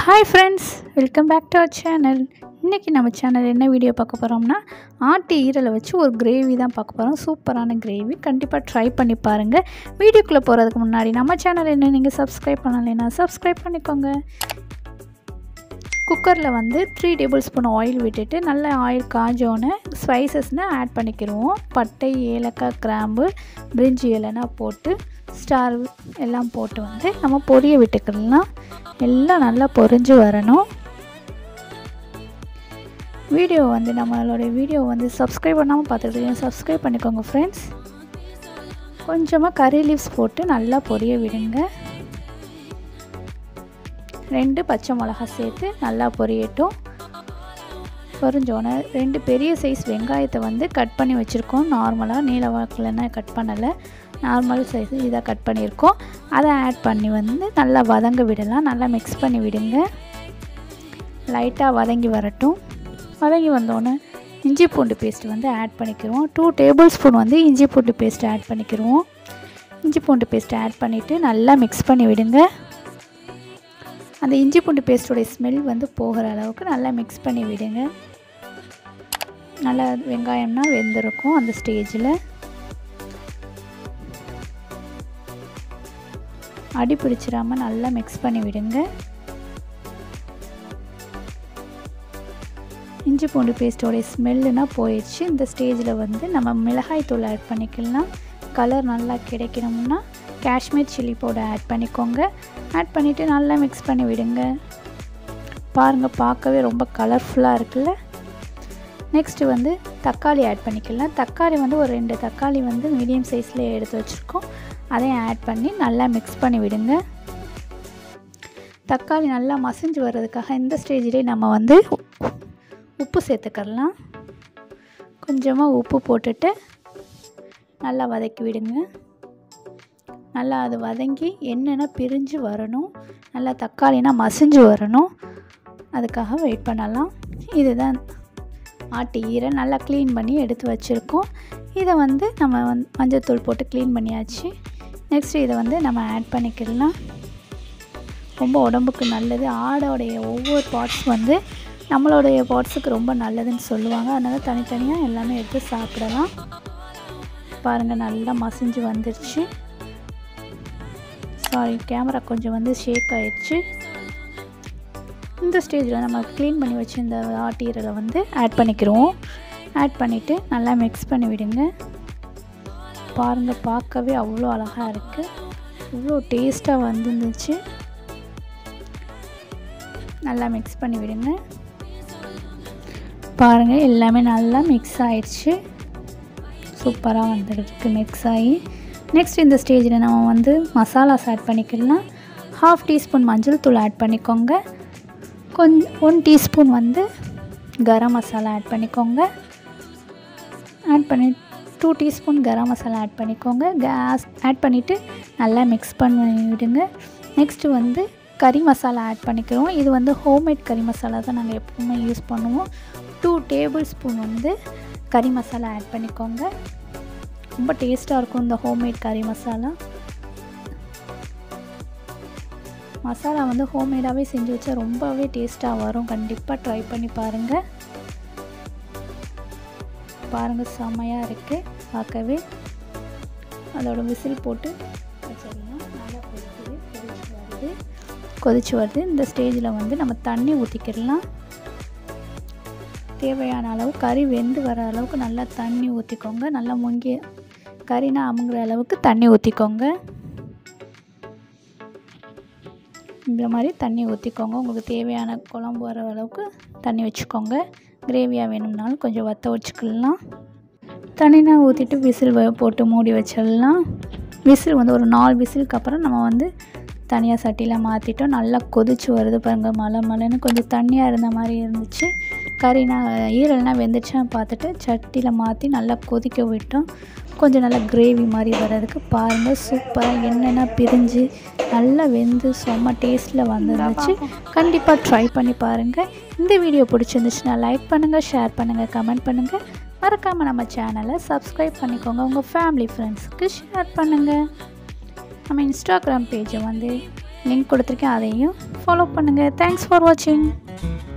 hi friends welcome back to our channel இன்றைக்கி நம்ம channel என்ன வீடியோ பார்க்க போகிறோம்னா ஆட்டு ஈரலை வச்சு ஒரு கிரேவி தான் பார்க்க போகிறோம் சூப்பரான கிரேவி கண்டிப்பாக ட்ரை பண்ணி பாருங்கள் வீடியோக்குள்ளே போகிறதுக்கு முன்னாடி நம்ம சேனல் என்ன நீங்கள் சப்ஸ்கிரைப் பண்ணலைன்னா சப்ஸ்கிரைப் பண்ணிக்கோங்க குக்கரில் வந்து த்ரீ டேபிள் ஸ்பூன் ஆயில் விட்டுட்டு நல்ல ஆயில் காஞ்சோன்னு ஸ்பைசஸ்னு ஆட் பண்ணிக்கிடுவோம் பட்டை ஏலக்காய் கிராம்பு பிரிஞ்சி இலைனா போட்டு ஸ்டார் எல்லாம் போட்டு வந்து நம்ம பொரிய விட்டுக்கலாம் எல்லாம் நல்லா பொரிஞ்சு வரணும் வீடியோ வந்து நம்மளோட வீடியோ வந்து சப்ஸ்கிரைப் பண்ணாமல் பார்த்துக்கிட்டு சப்ஸ்கிரைப் பண்ணிக்கோங்க ஃப்ரெண்ட்ஸ் கொஞ்சமாக கறி லீவ்ஸ் போட்டு நல்லா பொரிய விடுங்க ரெண்டு பச்சை மிளகா சேர்த்து நல்லா பொரியட்டும் பொரிஞ்சோன்னே ரெண்டு பெரிய சைஸ் வெங்காயத்தை வந்து கட் பண்ணி வச்சுருக்கோம் நார்மலாக நீல வாக்கில்னா கட் பண்ணலை நார்மல் சைஸ் இதை கட் பண்ணியிருக்கோம் அதை ஆட் பண்ணி வந்து நல்லா வதங்க விடலாம் நல்லா மிக்ஸ் பண்ணி விடுங்க லைட்டாக வதங்கி வரட்டும் வதங்கி வந்தோடனே இஞ்சி பூண்டு பேஸ்ட் வந்து ஆட் பண்ணிக்கிறோம் டூ டேபிள் ஸ்பூன் வந்து இஞ்சி பூண்டு பேஸ்ட் ஆட் பண்ணிக்கிறோம் இஞ்சி பூண்டு பேஸ்ட் ஆட் பண்ணிவிட்டு நல்லா மிக்ஸ் பண்ணி விடுங்க அந்த இஞ்சி பூண்டு பேஸ்ட்டோடைய ஸ்மெல் வந்து போகிற அளவுக்கு நல்லா மிக்ஸ் பண்ணி விடுங்க நல்லா வெங்காயம்னா வெந்திருக்கும் அந்த ஸ்டேஜில் அடி பிடிச்சிடாமல் நல்லா மிக்ஸ் பண்ணி விடுங்க இஞ்சி பூண்டு பேஸ்ட்டோடைய ஸ்மெல்லுனா போயிடுச்சு இந்த ஸ்டேஜில் வந்து நம்ம மிளகாய் தூள் ஆட் பண்ணிக்கலாம் கலர் நல்லா கிடைக்கணும்னா காஷ்மீர் சில்லி பவுடர் ஆட் பண்ணிக்கோங்க ஆட் பண்ணிவிட்டு நல்லா மிக்ஸ் பண்ணி விடுங்க பாருங்கள் பார்க்கவே ரொம்ப கலர்ஃபுல்லாக இருக்குல்ல நெக்ஸ்ட்டு வந்து தக்காளி ஆட் பண்ணிக்கலாம் தக்காளி வந்து ஒரு ரெண்டு தக்காளி வந்து மீடியம் சைஸில் எடுத்து வச்சுருக்கோம் அதையும் ஆட் பண்ணி நல்லா மிக்ஸ் பண்ணி விடுங்க தக்காளி நல்லா மசிஞ்சு வர்றதுக்காக இந்த ஸ்டேஜ்லேயே நம்ம வந்து உப்பு சேர்த்துக்கலாம் கொஞ்சமாக உப்பு போட்டுட்டு நல்லா வதக்கி விடுங்க நல்லா அது வதங்கி என்னென்னா பிரிஞ்சு வரணும் நல்லா தக்காளினா மசிஞ்சு வரணும் அதுக்காக வெயிட் பண்ணலாம் இதுதான் ஆட்டு ஈரை நல்லா க்ளீன் பண்ணி எடுத்து வச்சுருக்கோம் இதை வந்து நம்ம வந்து மஞ்சத்தூள் போட்டு க்ளீன் பண்ணியாச்சு நெக்ஸ்ட்டு இதை வந்து நம்ம ஆட் பண்ணிக்கலாம் ரொம்ப உடம்புக்கு நல்லது ஆடோடைய ஒவ்வொரு பார்ட்ஸ் வந்து நம்மளுடைய பார்ட்ஸுக்கு ரொம்ப நல்லதுன்னு சொல்லுவாங்க அதனால் தனித்தனியாக எல்லாமே எடுத்து சாப்பிடலாம் பாருங்கள் நல்லா மசிஞ்சு வந்துருச்சு சாரி கேமரா கொஞ்சம் வந்து ஷேக் ஆயிடுச்சு இந்த ஸ்டேஜில் நம்ம க்ளீன் பண்ணி வச்சுருந்த ஆட்டீரலை வந்து ஆட் பண்ணிக்கிறோம் ஆட் பண்ணிவிட்டு நல்லா மிக்ஸ் பண்ணி விடுங்க பாருங்கள் பார்க்கவே அவ்வளோ அழகாக இருக்குது இவ்வளோ டேஸ்ட்டாக வந்துருந்துச்சு நல்லா மிக்ஸ் பண்ணி விடுங்க பாருங்கள் எல்லாமே நல்லா மிக்ஸ் ஆயிடுச்சு சூப்பராக வந்துருக்கு மிக்ஸ் ஆகி நெக்ஸ்ட் இந்த ஸ்டேஜில் நம்ம வந்து மசாலாஸ் ஆட் பண்ணிக்கலாம் ஹாஃப் டீஸ்பூன் மஞ்சள் தூள் ஆட் பண்ணிக்கோங்க கொஞ்சம் ஒன் டீஸ்பூன் வந்து கரம் மசாலா ஆட் பண்ணிக்கோங்க ஆட் பண்ணி two teaspoon garam masala add பண்ணிக்கோங்க கேஸ் ஆட் பண்ணிவிட்டு நல்லா மிக்ஸ் பண்ணி விடுங்க நெக்ஸ்ட்டு வந்து கறி மசாலா ஆட் பண்ணிக்கிறோம் இது வந்து ஹோம்மேட் கறி மசாலா தான் நாங்கள் எப்பவுமே யூஸ் பண்ணுவோம் டூ டேபிள் ஸ்பூன் வந்து கறி மசாலா ஆட் பண்ணிக்கோங்க ரொம்ப டேஸ்ட்டாக இருக்கும் இந்த ஹோம்மேட் கறி மசாலா மசாலா வந்து ஹோம்மேடாகவே செஞ்சு வச்சா ரொம்பவே டேஸ்ட்டாக வரும் கண்டிப்பாக ட்ரை பண்ணி பாருங்கள் பாருங்கள் செம்மையாக இருக்குது பார்க்கவே அதோட விசில் போட்டு வச்சிடலாம் நல்லா கொதிக்குது கொதிச்சு வருது கொதிச்சு வருது இந்த ஸ்டேஜில் வந்து நம்ம தண்ணி ஊற்றிக்கிடலாம் தேவையான அளவு கறி வெந்து வர அளவுக்கு நல்லா தண்ணி ஊற்றிக்கோங்க நல்லா முங்கி கறினா அமுங்குற அளவுக்கு தண்ணி ஊற்றிக்கோங்க இந்த மாதிரி தண்ணி ஊற்றிக்கோங்க உங்களுக்கு தேவையான குழம்பு வர அளவுக்கு தண்ணி வச்சுக்கோங்க கிரேவியாக வேணும்னாலும் கொஞ்சம் வற்ற வச்சுக்கலாம் தண்ணினா ஊற்றிட்டு விசில் போட்டு மூடி வச்சிடலாம் விசில் வந்து ஒரு நாலு விசிலுக்கு அப்புறம் நம்ம வந்து தனியாக சட்டியில் மாற்றிட்டோம் நல்லா கொதிச்சு வருது பாருங்கள் மலை மலைன்னு கொஞ்சம் தண்ணியாக இருந்த மாதிரி இருந்துச்சு கறினா ஈரல்னா வெந்துச்சான்னு பார்த்துட்டு சட்டியில் மாற்றி நல்லா கொதிக்க விட்டோம் கொஞ்சம் நல்லா கிரேவி மாதிரி வர்றதுக்கு பாருங்கள் சூப்பராக என்னென்ன பிரிஞ்சு நல்லா வெந்து செம்ம டேஸ்ட்டில் வந்துருந்துச்சு கண்டிப்பாக ட்ரை பண்ணி பாருங்கள் இந்த வீடியோ பிடிச்சிருந்துச்சுன்னா லைக் பண்ணுங்கள் ஷேர் பண்ணுங்கள் கமெண்ட் பண்ணுங்கள் மறக்காமல் நம்ம சேனலை சப்ஸ்கிரைப் பண்ணிக்கோங்க உங்கள் ஃபேமிலி ஃப்ரெண்ட்ஸுக்கு ஷேர் பண்ணுங்கள் நம்ம இன்ஸ்டாகிராம் பேஜை வந்து லிங்க் கொடுத்துருக்கேன் அதையும் ஃபாலோ பண்ணுங்கள் தேங்க்ஸ் ஃபார் வாட்சிங்